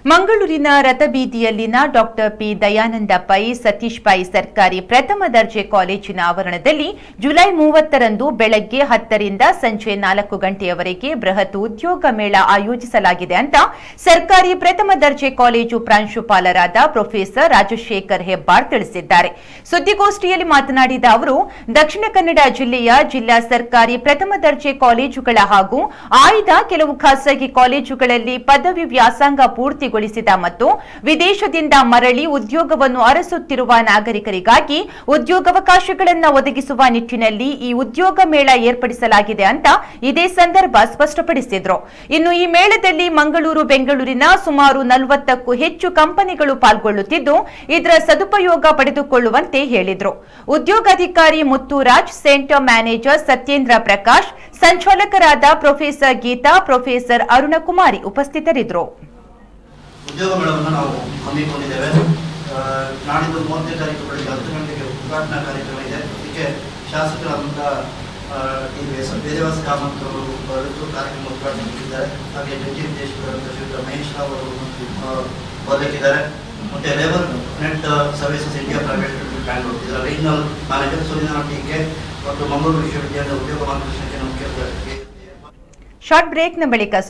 ಮಂಗಳೂರಿನ ರಥಬೀದಿಯಲ್ಲಿನ doctor P Dayananda Pai Satish Pai ಸರ್ಕಾರಿ ಪ್ರಥಮ ದರ್ಜೆ ಕಾಲೇಜಿನ ಆವರಣದಲ್ಲಿ ಜುಲೈ ಮೂವತ್ತರಂದು ಬೆಳಗ್ಗೆ ಹತ್ತರಿಂದ ಸಂಜೆ ನಾಲ್ಕು ಗಂಟೆಯವರೆಗೆ ಬೃಹತ್ ಉದ್ಯೋಗ ಮೇಳ ಆಯೋಜಿಸಲಾಗಿದೆ ಅಂತ ಸರ್ಕಾರಿ ಪ್ರಥಮ ದರ್ಜೆ ಕಾಲೇಜು ಪ್ರಾಂಶುಪಾಲರಾದ ಪ್ರೊಫೆಸರ್ ರಾಜಶೇಖರ್ ಹೆಬ್ಬಾರ್ ತಿಳಿಸಿದ್ದಾರೆ ಸುದ್ದಿಗೋಷ್ಠಿಯಲ್ಲಿ ಮಾತನಾಡಿದ ಅವರು ದಕ್ಷಿಣ ಕನ್ನಡ ಜಿಲ್ಲೆಯ ಜಿಲ್ಲಾ ಸರ್ಕಾರಿ ಪ್ರಥಮ ದರ್ಜೆ ಕಾಲೇಜುಗಳ ಹಾಗೂ ಆಯ್ದ ಕೆಲವು ಖಾಸಗಿ ಕಾಲೇಜುಗಳಲ್ಲಿ ಪದವಿ ವ್ಯಾಸಂಗ ಪೂರ್ತಿಗೊಳಿಸಿದ ಮತ್ತು ವಿದೇಶದಿಂದ ಮರಳಿ ಉದ್ಯೋಗವನ್ನು ಅರಸುತ್ತಿರುವ ನಾಗರಿಕರಿಗಾಗಿ ಉದ್ಯೋಗಾವಕಾಶಗಳನ್ನು ಒದಗಿಸುವ ನಿಟ್ಟಿನಲ್ಲಿ ಈ ಉದ್ಯೋಗ ಮೇಳ ಏರ್ಪಡಿಸಲಾಗಿದೆ ಅಂತ ಇದೇ ಸಂದರ್ಭ ಸ್ಪಷ್ಟಪಡಿಸಿದ್ರು ಇನ್ನು ಈ ಮೇಳದಲ್ಲಿ ಮಂಗಳೂರು ಬೆಂಗಳೂರಿನ ಸುಮಾರು ನಲವತ್ತಕ್ಕೂ ಹೆಚ್ಚು ಕಂಪನಿಗಳು ಪಾಲ್ಗೊಳ್ಳುತ್ತಿದ್ದು ಇದರ ಸದುಪಯೋಗ ಪಡೆದುಕೊಳ್ಳುವಂತೆ ಹೇಳಿದ್ರು ಉದ್ಯೋಗಾಧಿಕಾರಿ ಮುತ್ತುರಾಜ್ ಸೆಂಟರ್ ಮ್ಯಾನೇಜರ್ ಸತ್ಯೇಂದ್ರ ಪ್ರಕಾಶ್ ಸಂಚಾಲಕರಾದ ಪ್ರೊಫೆಸರ್ ಗೀತಾ ಪ್ರೊಫೆಸರ್ ಅರುಣಕುಮಾರಿ ಉಪಸ್ಥಿತರಿದ್ದರು ಉದ್ಯೋಗ ಮೇಳವನ್ನು ನಾವು ಹಮ್ಮಿಕೊಂಡಿದ್ದೇವೆ ಆ, ನಾಡಿದ್ದು ಮೂವತ್ತನೇ ತಾರೀಕು ಬೆಳಗ್ಗೆ ಹತ್ತು ಗಂಟೆಗೆ ಉದ್ಘಾಟನಾ ಕಾರ್ಯಕ್ರಮ ಇದೆ ಇದಕ್ಕೆ ಶಾಸಕರಾದಂಥ ಆ, T V S Vedavasa Kamath ಅವರು ಬರೆದು ಕಾರ್ಯಕ್ರಮ ಉದ್ಘಾಟನೆ ಮಾಡಿದ್ದಾರೆ ಹಾಗೆ ಜಡ್ಜಿ ವಿದೇಶಕರಂತ ಶ್ರೀಯುತ ಮಹೇಶ್ ರಾವ್ ಅವರು ಆ, ಬರಲಿಕ್ಕಿದ್ದಾರೆ ಮತ್ತೆ labour net services India private limited Bangalore ಇದರ ರೀಜನಲ್ ಮ್ಯಾನೇಜರ್ ಸೂರ್ಯನಾರಾಯಣ ಟೀಕೆ ಮತ್ತು ಮಂಗಳೂರು ವಿಶ್ವವಿದ್ಯಾಲಯದ ಉದ್ಯೋಗ ಮಾರ್ಗದರ್ಶನಕ್ಕೆ ಮುಖ್ಯ ಶಾರ್ಟ್ ಬ್ರೇಕ್ನ ಬಳಿಕ